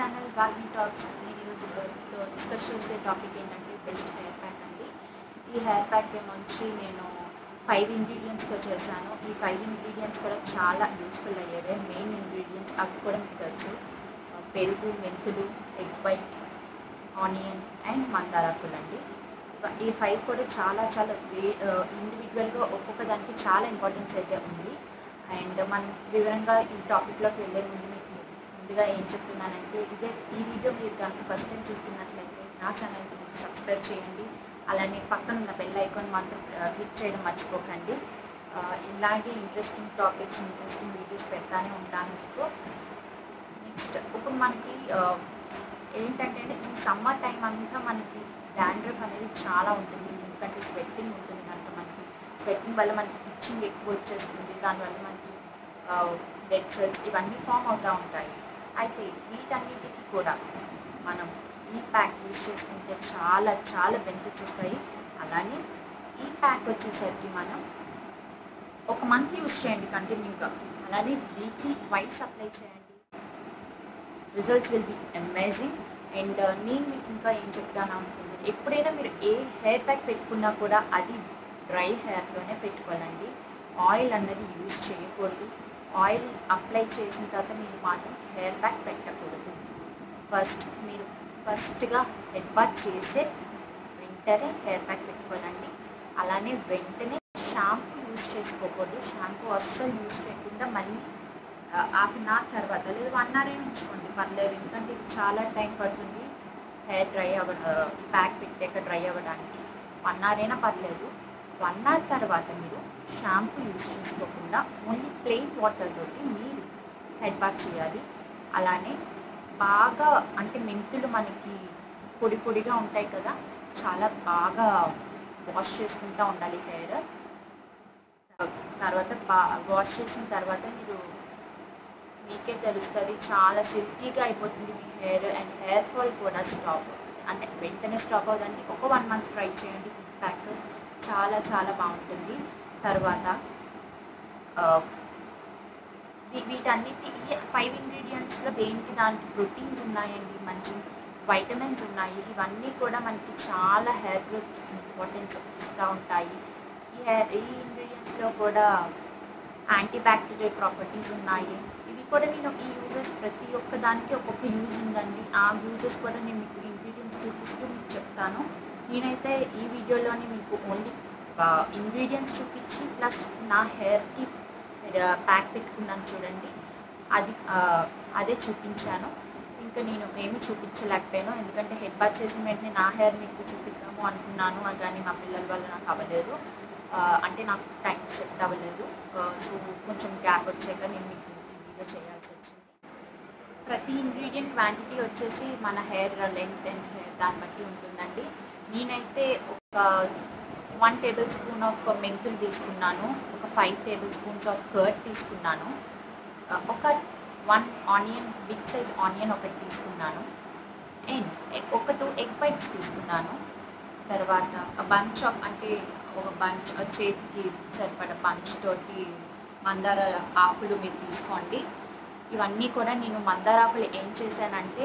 channel వాల్మీ talks నేను ఈరోజు మీతో డిస్కస్ చేసే టాపిక్ ఏంటంటే బెస్ట్ హెయిర్ ప్యాక్ అండి ఈ హెయిర్ ప్యాక్ ఏమొచ్చి నేను ఫైవ్ ఇంగ్రీడియంట్స్తో చేశాను ఈ ఫైవ్ ఇంగ్రీడియంట్స్ కూడా చాలా యూస్ఫుల్ అయ్యేవే మెయిన్ ఇంగ్రీడియంట్స్ అవి కూడా మీకు తెలుసు పెరుగు మెంతులు ఎగ్ వైట్ ఆనియన్ అండ్ మందారాకులు అండి ఇవ- ఈ ఫైవ్ కూడా చాలా చాలా వే ఇండివిజువల్గా ఒక్కొక్క దానికి చాలా ఇంపార్టెన్స్ అయితే ఉంది అండ్ మనం వివరంగా ఈ టాపిక్లోకి వెళ్ళే ముందు మీకు ముందుగా ఏం చెప్తున్నానంటే ఇదే ఈ వీడియో మీరు కనుక ఫస్ట్ టైం చూస్తున్నట్లయితే నా ఛానల్కి మీరు సబ్స్క్రైబ్ చేయండి అలానే పక్కన ఉన్న బెల్ ఐకాన్ మాత్రం క్లిక్ చేయడం మర్చిపోకండి ఆ, ఇలాగే ఇంట్రెస్టింగ్ టాపిక్స్ ఇంట్రెస్టింగ్ వీడియోస్ పెడతానే ఉంటాను మీకు నెక్స్ట్ ఇప్పుడు మనకి ఆ, ఏంటంటే ఈ సమ్మర్ టైం అంతా మనకి డాండ్రఫ్ అనేది చాలా ఉంటుంది ఎందుకంటే స్వెట్టింగ్ ఉంటుంది కనుక మనకి స్వెట్టింగ్ వల్ల మనకి ఇచ్చింగ్ ఎక్కువ వచ్చేస్తుంది దానివల్ల మనకి డెడ్ సెల్స్ ఇవన్నీ ఫామ్ అవుతూ ఉంటాయి అయితే వీటన్నిటికీ కూడా మనం ఈ ప్యాక్ యూస్ చేసుకుంటే చాలా చాలా బెనిఫిట్స్ వస్తాయి అలానే ఈ ప్యాక్ వచ్చేసరికి మనం ఒక మంత్ యూస్ చేయండి కంటిన్యూగా అలానే వీక్లీ వైస్ అప్లై చేయండి results will be amazing and నేను మీకు ఇంకా ఏం చెప్తాను అనుకున్నాను ఎప్పుడైనా మీరు ఏ హెయిర్ ప్యాక్ పెట్టుకున్నా కూడా అది డ్రై హెయిర్లోనే పెట్టుకోవాలండి ఆయిల్ అన్నది యూజ్ చేయకూడదు ఆయిల్ అప్లై చేసిన తర్వాత మీరు మాత్రం హెయిర్ ప్యాక్ పెట్టకూడదు ఫస్ట్ మీరు ఫస్ట్గా హెడ్ బాత్ చేసే వెంటనే హెయిర్ ప్యాక్ పెట్టుకోవాలండి అలానే వెంటనే షాంపూ యూజ్ చేసుకోకూడదు షాంపూ అస్సలు యూజ్ చేయకుండా మళ్ళీ హాఫ్ అన్ అవర్ తర్వాత లేదు వన్ అవర్ అయినా ఉంచుకోండి పర్లేదు ఎందుకంటే ఇది చాలా టైం పడుతుంది హెయిర్ డ్రై అవ్వ ఈ ప్యాక్ పెట్టాక డ్రై అవ్వడానికి వన్ అవర్ అయినా పర్లేదు వన్ అవర్ తర్వాత మీరు షాంపూ యూజ్ చేసుకోకుండా ఓన్లీ ప్లెయిన్ వాటర్ తోటి మీరు హెడ్ బాత్ చేయాలి అలానే బాగా అంటే మెంతులు మనకి పొడి పొడిగా ఉంటాయి కదా చాలా బాగా వాష్ చేసుకుంటూ ఉండాలి హెయిర్ తర్వాత బా వాష్ చేసిన తర్వాత మీరు మీకే తెలుస్తుంది చాలా సిల్కీగా అయిపోతుంది మీ హెయిర్ అండ్ హెయిర్ ఫాల్ కూడా స్టాప్ అవుతుంది అంటే వెంటనే స్టాప్ అవుతుంది ఒక వన్ మంత్ ట్రై చేయండి ప్యాక్ చాలా చాలా బాగుంటుంది తర్వాత ఆ, వీ- వీటన్నిటి ఈ ఫైవ్ ఇంగ్రీడియంట్స్లో దేనికి దానికి ప్రోటీన్స్ ఉన్నాయండి మంచి వైటమిన్స్ ఉన్నాయి ఇవన్నీ కూడా మనకి చాలా హెయిర్ గ్రోత్ ఇంపార్టెన్స్ ఇస్తూ ఉంటాయి ఈ హెయిర్ ఈ ఇంగ్రీడియంట్స్లో కూడా యాంటీ బ్యాక్టీరియల్ ప్రాపర్టీస్ ఉన్నాయి ఇవి కూడా నేను ఈ యూజెస్ ప్రతి ఒక్క దానికి ఒక్కొక్క యూజ్ ఉందండి ఆ యూజెస్ కూడా నేను మీకు ఇంగ్రీడియంట్స్ చూపిస్తూ మీకు చెప్తాను నేనైతే ఈ వీడియోలోని మీకు ఓన్లీ ఇంగ్రీడియంట్స్ చూపించి ప్లస్ నా హెయిర్కి ప్యాక్ పెట్టుకున్నాను చూడండి అది ఆ, అదే చూపించాను ఇంకా నేను ఏమి చూపించలేకపోయాను ఎందుకంటే హెడ్ బాత్ చేసిన వెంటనే నా హెయిర్ మీకు చూపిద్దాము అనుకున్నాను అది కానీ మా పిల్లల వల్ల నాకు అవ్వలేదు ఆ, అంటే నాకు టైం సెట్ అవ్వలేదు సో కొంచెం గ్యాప్ వచ్చాక నేను మీకు ఈ వీడియో చేయాల్సి వచ్చింది ప్రతి ఇంగ్రీడియంట్ క్వాంటిటీ వచ్చేసి మన హెయిర్ లెంత్ అండ్ హెయిర్ దాన్ని బట్టి ఉంటుందండి నేనైతే ఒక వన్ టేబుల్ స్పూన్ ఆఫ్ మెంతులు తీసుకున్నాను ఒక five table spoons of curd తీసుకున్నాను ఆ, ఒక one onion big size onion ఒకటి తీసుకున్నాను అండ్ ఒక టూ ఎగ్ వైట్స్ తీసుకున్నాను తర్వాత బంచ్ ఆఫ్ అంటే ఒక బంచ్ చేతికి సరిపడ బంచ్ తోటి మందార ఆకులు మీరు తీసుకోండి ఇవన్నీ కూడా నేను మందార ఆకులు ఏం చేశానంటే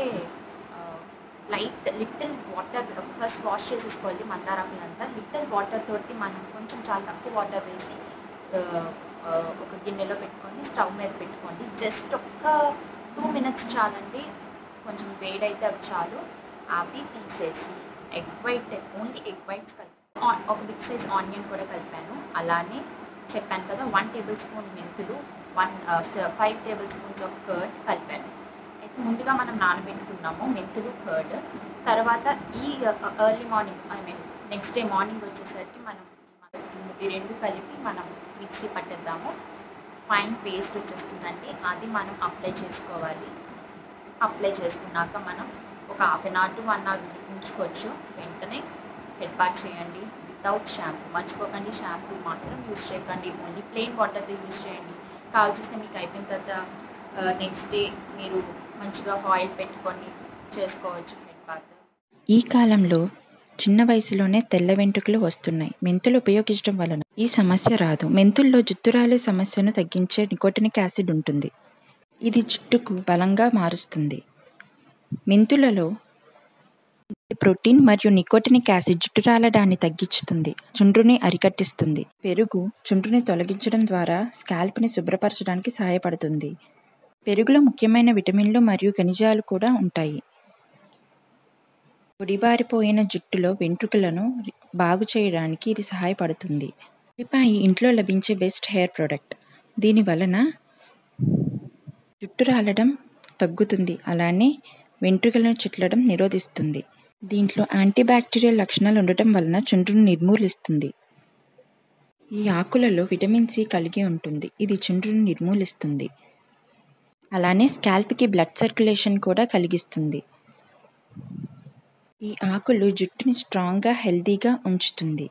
light little water first wash చేసేసుకోవాలి మందార ఆకులంతా లిటిల్ వాటర్ తోటి మనం కొంచెం చాలా తక్కువ వాటర్ వేసి ఆ, ఆ, ఒక గిన్నెలో పెట్టుకొని స్టవ్ మీద పెట్టుకోండి జస్ట్ ఒక్క టూ మినిట్స్ చాలండి కొంచెం వేడైతే అవి చాలు అవి తీసేసి egg white only egg whites కలిపి ఆ- ఒక బిగ్ సైజ్ ఆనియన్ కూడా కలిపాను అలానే చెప్పాను కదా వన్ టేబుల్ స్పూన్ మెంతులు one five table spoons of curd కలిపాను అయితే ముందుగా మనం నానబెట్టుకున్నాము మెంతులు కర్డ్ తర్వాత ఈ early morning I mean next day morning వచ్చేసరికి మనం ఈ- ఈ రెండు కలిపి మనం మిక్సీ పట్టేద్దాము ఫైన్ పేస్ట్ వచ్చేస్తుందండి అది మనం అప్లై చేసుకోవాలి అప్లై చేసుకున్నాక మనం ఒక half an hour to one hour ఉంచుకోవచ్చు వెంటనే హెడ్ బాత్ చేయండి వితౌట్ షాంపూ మర్చిపోకండి షాంపూ మాత్రం యూస్ చేయకండి ఓన్లీ ప్లెయిన్ వాటర్తో యూస్ చేయండి కావాల్సిస్తే మీకు అయిపోయిన తర్వాత నెక్స్ట్ డే మీరు మంచిగా ఆయిల్ పెట్టుకొని చేసుకోవచ్చు హెడ్ బాత్ ఈ కాలంలో చిన్న వయసులోనే తెల్ల వెంట్రుకలు వస్తున్నాయి మెంతులు ఉపయోగించడం వలన ఈ సమస్య రాదు మెంతుల్లో జుట్టు రాలే సమస్యను తగ్గించే నికోటినిక్ యాసిడ్ ఉంటుంది ఇది జుట్టుకు బలంగా మారుస్తుంది మెంతులలో ప్రోటీన్ మరియు నికోటినిక్ యాసిడ్ జుట్టు రాలడాన్ని తగ్గించుతుంది చుండ్రుని అరికట్టిస్తుంది పెరుగు చుండ్రుని తొలగించడం ద్వారా స్కాల్ప్ని శుభ్రపరచడానికి సహాయపడుతుంది పెరుగులో ముఖ్యమైన విటమిన్లు మరియు ఖనిజాలు కూడా ఉంటాయి పొడిబారిపోయిన జుట్టులో వెంట్రుకలను బాగు చేయడానికి ఇది సహాయపడుతుంది ఉల్లిపాయ ఇంట్లో లభించే బెస్ట్ హెయిర్ ప్రోడక్ట్ దీని వలన జుట్టు రాలడం తగ్గుతుంది అలానే వెంట్రుకలను చిట్లడం నిరోధిస్తుంది దీంట్లో యాంటీబ్యాక్టీరియల్ లక్షణాలు ఉండటం వలన చుండ్రును నిర్మూలిస్తుంది ఈ ఆకులలో విటమిన్ సి కలిగి ఉంటుంది ఇది చుండ్రును నిర్మూలిస్తుంది అలానే స్కాల్ప్కి బ్లడ్ సర్క్యులేషన్ కూడా కలిగిస్తుంది ఈ ఆకులు జుట్టుని స్ట్రాంగ్గా హెల్తీగా ఉంచుతుంది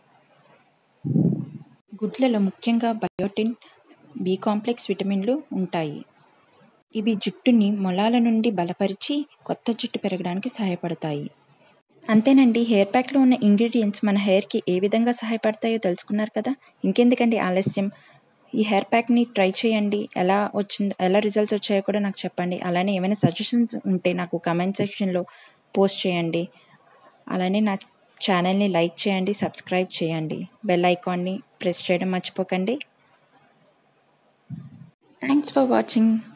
గుడ్లలో ముఖ్యంగా బయోటిన్ బి కాంప్లెక్స్ విటమిన్లు ఉంటాయి ఇవి జుట్టుని మొలాల నుండి బలపరిచి కొత్త జుట్టు పెరగడానికి సహాయపడతాయి అంతేనండి హెయిర్ ప్యాక్లో ఉన్న ఇంగ్రీడియంట్స్ మన హెయిర్కి ఏ విధంగా సహాయపడతాయో తెలుసుకున్నారు కదా ఇంకెందుకండి ఆలస్యం ఈ హెయిర్ ప్యాక్ని ట్రై చేయండి ఎలా వచ్చిందో ఎలా రిజల్ట్స్ వచ్చాయో కూడా నాకు చెప్పండి అలానే ఏమైనా సజెషన్స్ ఉంటే నాకు కమెంట్ సెక్షన్లో పోస్ట్ చేయండి అలానే నా ఛానల్ని లైక్ చేయండి సబ్స్క్రైబ్ చేయండి బెల్ ఐకాన్ని ప్రెస్ చేయడం మర్చిపోకండి థ్యాంక్స్ ఫర్ వాచింగ్